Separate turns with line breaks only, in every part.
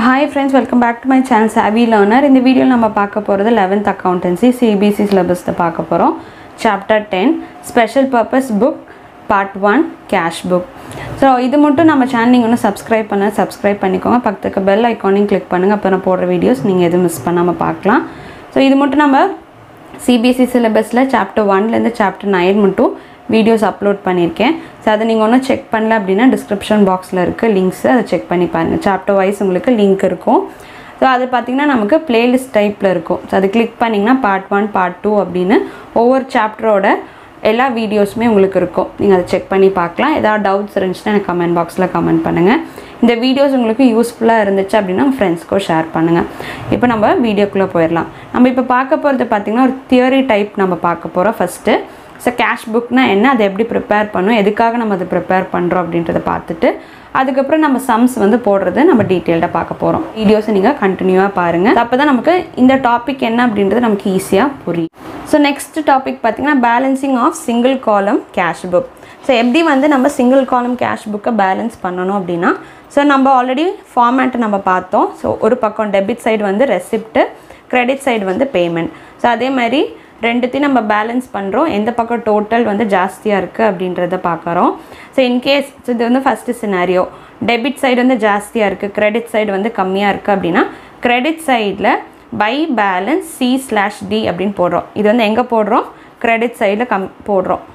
hi friends welcome back to my channel savvy learner இந்த வீடியோவில் நம்ம பார்க்க போகிறது லெவன்த் அக்கௌண்டன்சி சிபிசி சிலபஸ் தான் பார்க்க போகிறோம் chapter ten special purpose book part one cash book so இது மட்டும் நம்ம சேனல் நீங்கள் ஒன்றும் சப்ஸ்கிரைப் பண்ண சப்ஸ்கிரைப் பண்ணிக்கோங்க பக்கத்துக்கு பெல் ஐக்கானையும் கிளிக் பண்ணுங்கள் அப்போ நான் போடுற வீடியோஸ் நீங்கள் எதுவும் மிஸ் பண்ணாமல் பார்க்கலாம் ஸோ இது மட்டும் நம்ம சிபிஎஸ்சி சிலபஸில் சாப்டர் ஒன்லேருந்து சாப்டர் நைன் மட்டும் வீடியோஸ் அப்லோட் பண்ணியிருக்கேன் ஸோ அதை நீங்கள் ஒன்றும் செக் பண்ணல அப்படின்னா டிஸ்கிரிப்ஷன் பாக்ஸில் இருக்குது லிங்க்ஸு அதை செக் பண்ணி பாருங்கள் சாப்டர் வைஸ் உங்களுக்கு லிங்க் இருக்கும் ஸோ அது பார்த்திங்கன்னா நமக்கு பிளேலிஸ்ட் டைப்பில் இருக்கும் ஸோ அது கிளிக் பண்ணிங்கன்னா பார்ட் ஒன் பார்ட் டூ அப்படின்னு ஒவ்வொரு சாப்டரோட எல்லா வீடியோஸுமே உங்களுக்கு இருக்கும் நீங்கள் அதை செக் பண்ணி பார்க்கலாம் ஏதாவது டவுட்ஸ் இருந்துச்சுன்னா எனக்கு கமெண்ட் பாக்ஸில் கமெண்ட் பண்ணுங்கள் இந்த வீடியோஸ் உங்களுக்கு யூஸ்ஃபுல்லாக இருந்துச்சு அப்படின்னா உங்கள் ஃப்ரெண்ட்ஸ்க்கும் ஷேர் பண்ணுங்கள் இப்போ நம்ம வீடியோக்குள்ளே போயிடலாம் நம்ம இப்போ பார்க்க போகிறது பார்த்திங்கன்னா ஒரு தியரி டைப் நம்ம பார்க்க போகிறோம் ஃபஸ்ட்டு ஸோ கேஷ் புக்னா என்ன அதை எப்படி ப்ரிப்பேர் பண்ணணும் எதுக்காக நம்ம அதை ப்ரிப்பேர் பண்ணுறோம் அப்படின்றத பார்த்துட்டு அதுக்கப்புறம் நம்ம சம்ஸ் வந்து போடுறது நம்ம டீட்டெயில்டாக பார்க்க போகிறோம் வீடியோஸை நீங்கள் கண்டினியூவாக பாருங்கள் அப்போ தான் நமக்கு இந்த டாபிக் என்ன அப்படின்றது நமக்கு ஈஸியாக புரியும் ஸோ நெக்ஸ்ட் டாபிக் பார்த்திங்கன்னா balancing of single column cash book so எப்படி வந்து நம்ம சிங்கிள் காலம் கேஷ் புக்கை பேலன்ஸ் பண்ணணும் அப்படின்னா ஸோ நம்ம ஆல்ரெடி ஃபார்மேட்டை நம்ம பார்த்தோம் ஸோ ஒரு பக்கம் டெபிட் சைடு வந்து ரெசிப்ட்டு கிரெடிட் சைடு வந்து பேமெண்ட் ஸோ அதே மாதிரி ரெண்டுத்தையும் நம்ம பேலன்ஸ் பண்ணுறோம் எந்த பக்கம் டோட்டல் வந்து ஜாஸ்தியாக இருக்குது அப்படின்றத பார்க்குறோம் ஸோ இன்கேஸ் இது வந்து ஃபஸ்ட்டு சினாரியோ டெபிட் சைடு வந்து ஜாஸ்தியாக இருக்குது கிரெடிட் சைடு வந்து கம்மியாக இருக்குது அப்படின்னா கிரெடிட் சைடில் by balance C slash D அப்படின்னு போடுறோம் இது வந்து எங்கே போடுறோம் கிரெடிட் சைடில் கம் போடுறோம்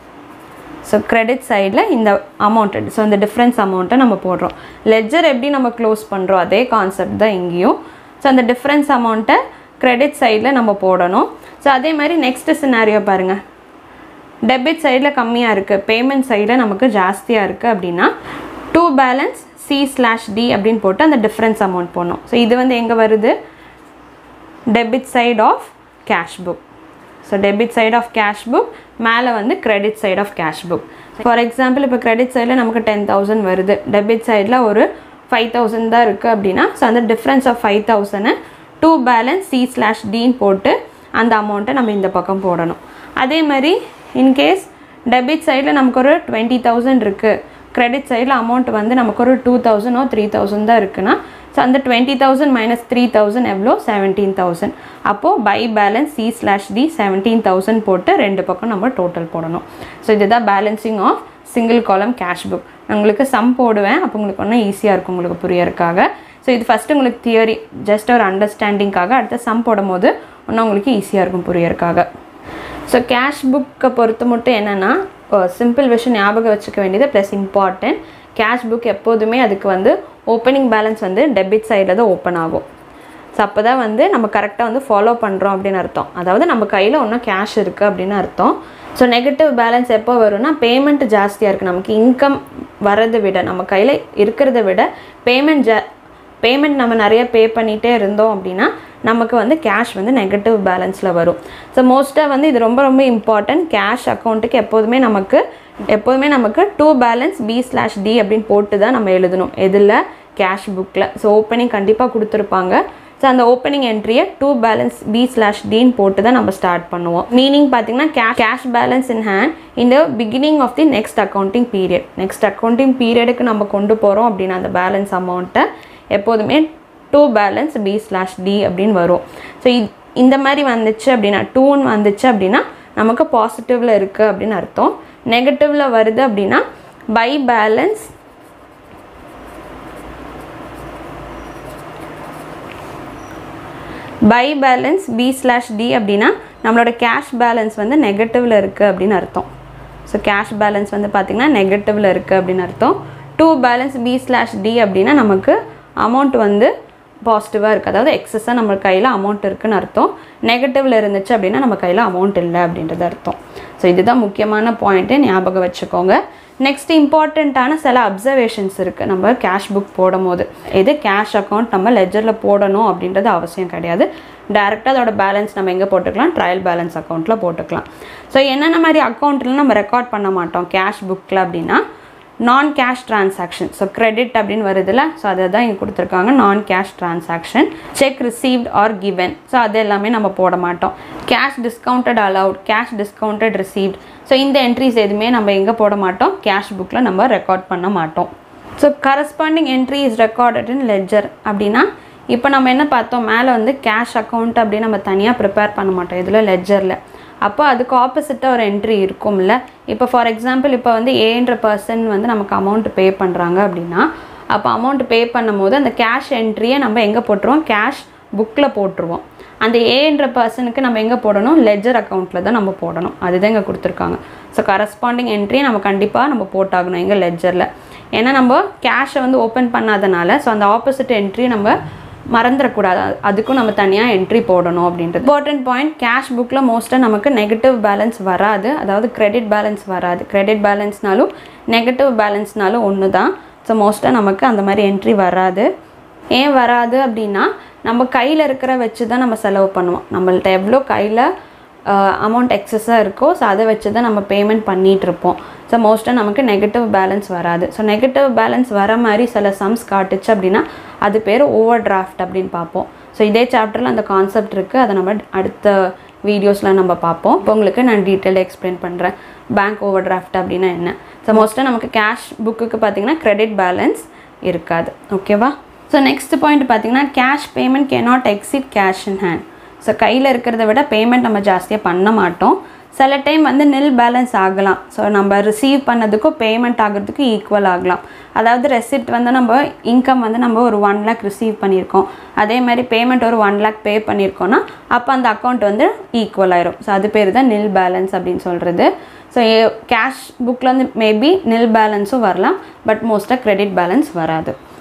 ஸோ கிரெடிட் சைடில் இந்த அமௌண்ட்டு ஸோ இந்த டிஃப்ரென்ஸ் அமௌண்ட்டை நம்ம போடுறோம் லெஜர் எப்படி நம்ம க்ளோஸ் பண்ணுறோம் அதே கான்செப்ட் தான் இங்கேயும் ஸோ அந்த டிஃப்ரென்ஸ் அமௌண்ட்டை கிரெடிட் சைடில் நம்ம போடணும் ஸோ அதே மாதிரி நெக்ஸ்ட்டு சினாரியோ பாருங்கள் டெபிட் சைடில் கம்மியாக இருக்குது பேமெண்ட் சைடில் நமக்கு ஜாஸ்தியாக இருக்குது அப்படின்னா to balance C slash D அப்படின்னு போட்டு அந்த டிஃப்ரென்ஸ் அமௌண்ட் போடணும் ஸோ இது வந்து எங்கே வருது debit side of cash book so debit side of cash book மேலே வந்து credit side of cash book for example இப்போ கிரெடிட் சைடில் நமக்கு டென் தௌசண்ட் வருது டெபிட் சைடில் ஒரு ஃபைவ் தௌசண்ட் தான் இருக்குது அப்படின்னா ஸோ அந்த டிஃப்ரென்ஸ் ஆஃப் ஃபைவ் தௌசண்டை டூ பேலன்ஸ் சி ஸ்லாஷ் டின்னு போட்டு அந்த அமௌண்ட்டை நம்ம இந்த பக்கம் போடணும் அதே மாதிரி இன்கேஸ் டெபிட் சைடில் நமக்கு ஒரு டுவெண்ட்டி தௌசண்ட் இருக்குது கிரெடிட் சைடில் அமௌண்ட் வந்து நமக்கு ஒரு டூ தௌசண்டோ த்ரீ தௌசண்ட் தான் இருக்குன்னா ஸோ அந்த twenty thousand minus three thousand எவ்வளோ செவன்டீன் தௌசண்ட் அப்போது by balance C slash D seventeen thousand போட்டு ரெண்டு பக்கம் நம்ம டோட்டல் போடணும் ஸோ இதுதான் balancing of single column cash book நான் உங்களுக்கு சம் போடுவேன் அப்போ உங்களுக்கு ஒன்றும் ஈஸியாக இருக்கும் உங்களுக்கு புரியறதுக்காக ஸோ இது ஃபஸ்ட்டு உங்களுக்கு தியரி ஜஸ்ட் ஒரு அண்டர்ஸ்டாண்டிங்காக அடுத்த சம் போடும் போது இன்னும் உங்களுக்கு ஈஸியாக இருக்கும் புரியறதுக்காக ஸோ கேஷ் புக்கை பொறுத்த மட்டும் என்னென்னா சிம்பிள் விஷயம் ஞாபகம் வச்சுக்க வேண்டியது ப்ளஸ் இம்பார்ட்டன்ட் கேஷ் புக் எப்போதுமே அதுக்கு வந்து ஓப்பனிங் பேலன்ஸ் வந்து டெபிட் சைடில் தான் ஓப்பன் ஆகும் ஸோ அப்போ தான் வந்து நம்ம கரெக்டாக வந்து ஃபாலோ பண்ணுறோம் அப்படின்னு அர்த்தம் அதாவது நம்ம கையில் ஒன்றும் கேஷ் இருக்குது அப்படின்னு அர்த்தம் ஸோ நெகட்டிவ் பேலன்ஸ் எப்போ வரும்னா பேமெண்ட் ஜாஸ்தியாக இருக்குது நமக்கு இன்கம் வரதை விட நம்ம கையில் இருக்கிறத விட பேமெண்ட் ஜா பேமெண்ட் நம்ம நிறைய பே பண்ணிகிட்டே இருந்தோம் அப்படின்னா நமக்கு வந்து கேஷ் வந்து நெகட்டிவ் பேலன்ஸில் வரும் ஸோ மோஸ்ட்டாக வந்து இது ரொம்ப ரொம்ப இம்பார்ட்டன்ட் கேஷ் அக்கௌண்ட்டுக்கு எப்போதுமே நமக்கு எப்போதுமே நமக்கு to balance B slash D அப்படின்னு போட்டு தான் நம்ம எழுதணும் எதில் கேஷ் புக்கில் ஸோ ஓப்பனிங் கண்டிப்பாக கொடுத்துருப்பாங்க ஸோ அந்த ஓப்பனிங் என்ட்ரியை டூ பேலன்ஸ் பி ஸ்லாஷ் டின்னு போட்டு தான் நம்ம ஸ்டார்ட் பண்ணுவோம் மீனிங் பார்த்தீங்கன்னா cash cash balance in hand இந்த beginning of the next accounting period next accounting பீரியடுக்கு நம்ம கொண்டு போகிறோம் அப்படின்னா அந்த பேலன்ஸ் அமௌண்ட்டை எப்போதுமே to balance B slash D அப்படின்னு வரும் ஸோ இந்த மாதிரி வந்துச்சு அப்படின்னா டூன்னு வந்துச்சு அப்படின்னா நமக்கு பாசிட்டிவில் இருக்குது அப்படின்னு அர்த்தம் நெகட்டிவில் வருது அப்படின்னா by balance by balance B slash D அப்படின்னா நம்மளோட கேஷ் பேலன்ஸ் வந்து நெகட்டிவில் இருக்குது அப்படின்னு அர்த்தம் ஸோ கேஷ் பேலன்ஸ் வந்து பார்த்திங்கன்னா நெகட்டிவில் இருக்குது அப்படின்னு அர்த்தம் to balance B slash D அப்படின்னா நமக்கு அமௌண்ட் வந்து பாசிட்டிவாக இருக்குது அதாவது எக்ஸஸாக நம்ம கையில் அமௌண்ட் இருக்குதுன்னு அர்த்தம் நெகட்டிவில் இருந்துச்சு அப்படின்னா நம்ம கையில் அமௌண்ட் இல்லை அப்படின்றது அர்த்தம் ஸோ இதுதான் முக்கியமான பாயிண்ட்டு ஞாபகம் வச்சுக்கோங்க நெக்ஸ்ட் இம்பார்ட்டண்ட்டான சில அப்சர்வேஷன்ஸ் இருக்குது நம்ம கேஷ் புக் போடும் போது எது கேஷ் அக்கௌண்ட் நம்ம லெஜரில் போடணும் அப்படின்றது அவசியம் கிடையாது டேரெக்டாக அதோட பேலன்ஸ் நம்ம எங்கே போட்டுக்கலாம் ட்ரையல் பேலன்ஸ் அக்கௌண்ட்டில் போட்டுக்கலாம் ஸோ என்னென்ன மாதிரி அக்கௌண்ட்டில் நம்ம ரெக்கார்ட் பண்ண மாட்டோம் கேஷ் புக்கில் அப்படின்னா நான் கேஷ் டிரான்சாக்ஷன் ஸோ கிரெடிட் அப்படின்னு வருதுல்ல ஸோ அதை தான் இங்கே கொடுத்துருக்காங்க நான் cash transaction cheque received or given so அது எல்லாமே நம்ம போட மாட்டோம் cash discounted allowed cash discounted received so இந்த என்ட்ரிஸ் எதுவுமே நம்ம எங்கே போட மாட்டோம் கேஷ் புக்கில் நம்ம ரெக்கார்ட் பண்ண மாட்டோம் so corresponding entry is recorded in ledger அப்படின்னா இப்போ நம்ம என்ன பார்த்தோம் மேலே வந்து கேஷ் அக்கௌண்ட் அப்படின்னு நம்ம தனியாக ப்ரிப்பேர் பண்ண மாட்டோம் இதில் லெட்ஜரில் அப்போ அதுக்கு ஆப்போசிட்டாக ஒரு என்ட்ரி இருக்கும்ல இப்போ ஃபார் எக்ஸாம்பிள் இப்போ வந்து ஏன்ற பர்சன் வந்து நமக்கு அமௌண்ட் பே பண்ணுறாங்க அப்படின்னா அப்போ அமௌண்ட் பே பண்ணும்போது அந்த கேஷ் என்ட்ரியை நம்ம எங்கே போட்டுருவோம் கேஷ் புக்கில் போட்டுருவோம் அந்த ஏன்ற பர்சனுக்கு நம்ம எங்கே போடணும் லெஜர் அக்கௌண்ட்டில் தான் நம்ம போடணும் அதுதான் இங்கே கொடுத்துருக்காங்க ஸோ கரஸ்பாண்டிங் என்ட்ரியை நம்ம கண்டிப்பாக நம்ம போட்டாகணும் எங்கள் லெஜரில் ஏன்னா நம்ம கேஷை வந்து ஓப்பன் பண்ணாதனால ஸோ அந்த ஆப்போசிட் என்ட்ரி நம்ம மறந்துடக்கூடாது அது- அதுக்கும் நம்ம தனியாக என்ட்ரி போடணும் அப்படின்றது இம்பார்ட்டன்ட் பாயிண்ட் கேஷ் புக்கில் மோஸ்ட்டாக நமக்கு நெகட்டிவ் பேலன்ஸ் வராது அதாவது கிரெடிட் பேலன்ஸ் வராது கிரெடிட் பேலன்ஸ்னாலும் நெகட்டிவ் பேலன்ஸ்னாலும் ஒன்று தான் ஸோ மோஸ்ட்டாக நமக்கு அந்த மாதிரி என்ட்ரி வராது ஏன் வராது அப்படின்னா நம்ம கையில் இருக்கிற வச்சு தான் நம்ம செலவு பண்ணுவோம் நம்மள்ட்ட எவ்வளோ கையில் அமௌண்ட் எக்ஸஸாக இருக்கோ ஸோ அதை வச்சு தான் நம்ம பேமெண்ட் பண்ணிகிட்டு இருப்போம் ஸோ மோஸ்ட்டாக நமக்கு நெகட்டிவ் பேலன்ஸ் வராது ஸோ நெகட்டிவ் பேலன்ஸ் வர மாதிரி சில சம்ஸ் காட்டுச்சு அப்படின்னா அது பேர் ஓவர் டிராஃப்ட் அப்படின்னு பார்ப்போம் ஸோ இதே சாப்டரில் அந்த கான்செப்ட் இருக்குது அதை நம்ம அடுத்த வீடியோஸில் நம்ம பார்ப்போம் இப்போ உங்களுக்கு நான் டீட்டெயில் எக்ஸ்பிளைன் பண்ணுறேன் பேங்க் ஓவர் டிராஃப்ட் அப்படின்னா என்ன ஸோ மோஸ்ட்டாக நமக்கு கேஷ் புக்குக்கு பார்த்தீங்கன்னா கிரெடிட் பேலன்ஸ் இருக்காது ஓகேவா ஸோ நெக்ஸ்ட் பாயிண்ட் பார்த்தீங்கன்னா cash payment cannot exceed cash in hand so கையில் இருக்கிறத விட பேமெண்ட் நம்ம ஜாஸ்தியாக பண்ண மாட்டோம் சில டைம் வந்து நில் பேலன்ஸ் ஆகலாம் ஸோ நம்ம ரிசீவ் பண்ணதுக்கும் பேமெண்ட் ஆகிறதுக்கு ஈக்குவல் ஆகலாம் அதாவது ரெசிப்ட் வந்து நம்ம இன்கம் வந்து நம்ம ஒரு ஒன் லேக் ரிசீவ் பண்ணியிருக்கோம் அதே மாதிரி பேமெண்ட் ஒரு ஒன் லேக் பே பண்ணியிருக்கோன்னா அப்போ அந்த அக்கௌண்ட் வந்து ஈக்குவல் ஆயிரும் ஸோ அது பேர் தான் நில் பேலன்ஸ் அப்படின்னு சொல்கிறது ஸோ கேஷ் புக்கில் வந்து மேபி நில் பேலன்ஸும் வரலாம் பட் மோஸ்ட்டாக கிரெடிட் பேலன்ஸ் வராது